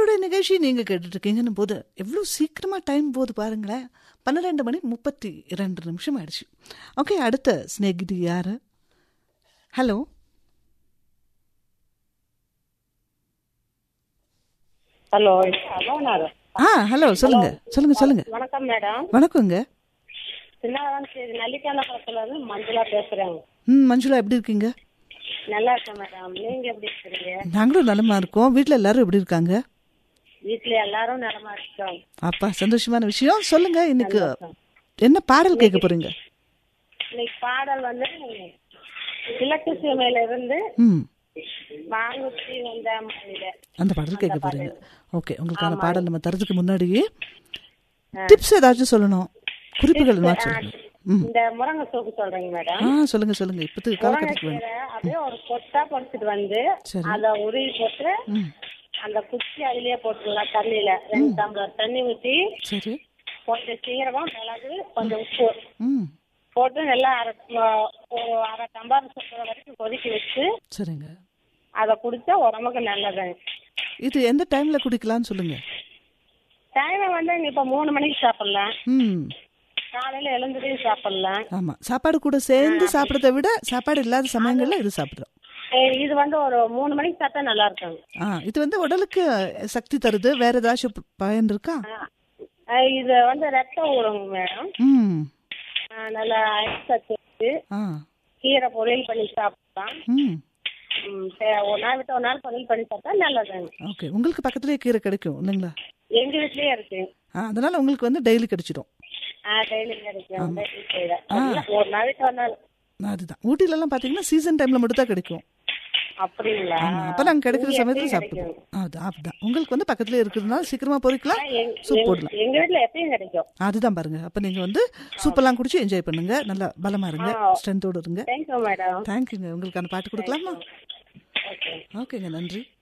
நம்மளுடைய நிகழ்ச்சி நீங்க கேட்டுட்டு இருக்கீங்கன்னு போது எவ்வளோ சீக்கிரமா டைம் போகுது பாருங்களேன் பன்னிரெண்டு மணி முப்பத்தி இரண்டு நிமிஷம் ஆயிடுச்சு ஓகே அடுத்த ஸ்நேகிதி யாரு ஹலோ ஹலோ ஹலோ ஆ ஹலோ சொல்லுங்க சொல்லுங்க சொல்லுங்க வணக்கம் மேடம் வணக்கங்க சின்னதான் சரி நல்லிக்கான பக்கத்துல இருந்து மஞ்சுளா பேசுறேங்க ம் மஞ்சுளா எப்படி இருக்கீங்க நல்லா இருக்கேன் மேடம் நீங்க எப்படி இருக்கிறீங்க நாங்களும் நலமா இருக்கோம் வீட்டில் எல்லாரும் எப்படி இருக்காங்க வீட்ல எல்லாரும் நலமா இருக்கோம் அப்பா சந்தோஷமான விஷயம் சொல்லுங்க இன்னைக்கு என்ன பாடல் கேட்க போறீங்க இன்னைக்கு பாடல் வந்து கிழக்கு சீமையில இருந்து ம் வாங்குச்சி வந்த மணில அந்த பாடல் கேட்க போறீங்க ஓகே உங்களுக்கான பாடல் நம்ம தரதுக்கு முன்னாடியே டிப்ஸ் ஏதாச்சும் சொல்லணும் குறிப்புகள் என்ன சொல்லணும் ம் இந்த முருங்கை சோப்பு சொல்றேங்க மேடம் ஆ சொல்லுங்க சொல்லுங்க இப்போதைக்கு காலகட்டத்துக்கு வேணும் முருங்கைக்கீரை அப்படியே ஒரு கொட்டா பொடிச்சிட்டு வந்து சரி. அத உருவி போட்டு ம் அந்த குச்சி அதுலயே போட்டுக்கலாம் தண்ணியில ரெண்டு டம்ளர் தண்ணி ஊத்தி சரி கொஞ்சம் சீரகம் மிளகு கொஞ்சம் உப்பு ம் போட்டு நல்லா அரை ம- ஒரு அரை டம்ளர் சுற்றுற வரைக்கும் கொதிக்க வச்சு சரிங்க அதை குடிச்சா உடம்புக்கு நல்லதுங்க இது எந்த டைம்ல குடிக்கலாம்னு சொல்லுங்க டைம் வந்து நீ இப்ப மூணு மணிக்கு சாப்பிடலாம் ம் காலையில எழுந்துட்டையும் சாப்பிடலாம் ஆமா சாப்பாடு கூட சேர்ந்து சாப்பிட்றத விட சாப்பாடு இல்லாத சமயங்கள்ல இது சாப்பிட்றோம் ஏய், இது வந்து ஒரு மூணு மணிக்கு சாப்பிட்டா நல்லா இருக்குங்க ஆ இது வந்து உடலுக்கு சக்தி தருது வேற ஏதாச்சும் ப- பயன் இருக்கா அஹ் இது வந்து ரத்தம் ஊறுங்க மேடம் ம் அஹ் நல்லா ஐஸ் சத்து வச்சு ஆ கீரை பொரியல் பண்ணி சாப்பிடலாம் ம் ம், சரி, ஒரு நாள் விட்டு ஒரு நாள் பொரியல் பண்ணி சாப்பிட்டா நல்லதுங்க ஓகே உங்களுக்கு பக்கத்துலேயே கீரை கிடைக்கும் இல்லைங்களா எங்க வீட்லயே இருக்கு ஆ அதனால உங்களுக்கு வந்து டெய்லி கிடைச்சிடும் டெய்லி கிடைக்கும் daily செய்றேன். ஒரு நாள் விட்டு ஒரு நாள் அதுதான் ஊட்டிலலாம் பார்த்தீங்கன்னா சீசன் டைம்ல மட்டும் தான் கிடைக்கும் அப்படிங்களா ஆமா அப்போ நாங்கள் கிடைக்கிற இங்க சமயத்தில் எப்பயும் சாப்பிடுவோம் அது அப்படிதான் உங்களுக்கு வந்து பக்கத்துல இருக்கிறதுனால சீக்கிரமா பொறிக்கலாம் எங்க- சூப் எங்க- போடலாம் எங்க வீட்ல எப்பயும் கிடைக்கும் அதுதான் பாருங்க அப்ப நீங்க வந்து சூப்பெல்லாம் குடிச்சு என்ஜாய் பண்ணுங்க நல்லா பலமா இருங்க ஸ்ட்ரென்த்தோட இருங்க தேங்க்யூ மேடம் தேங்க்யூங்க உங்களுக்கான பாட்டு கொடுக்கலாமா ஓகே ஓகேங்க நன்றி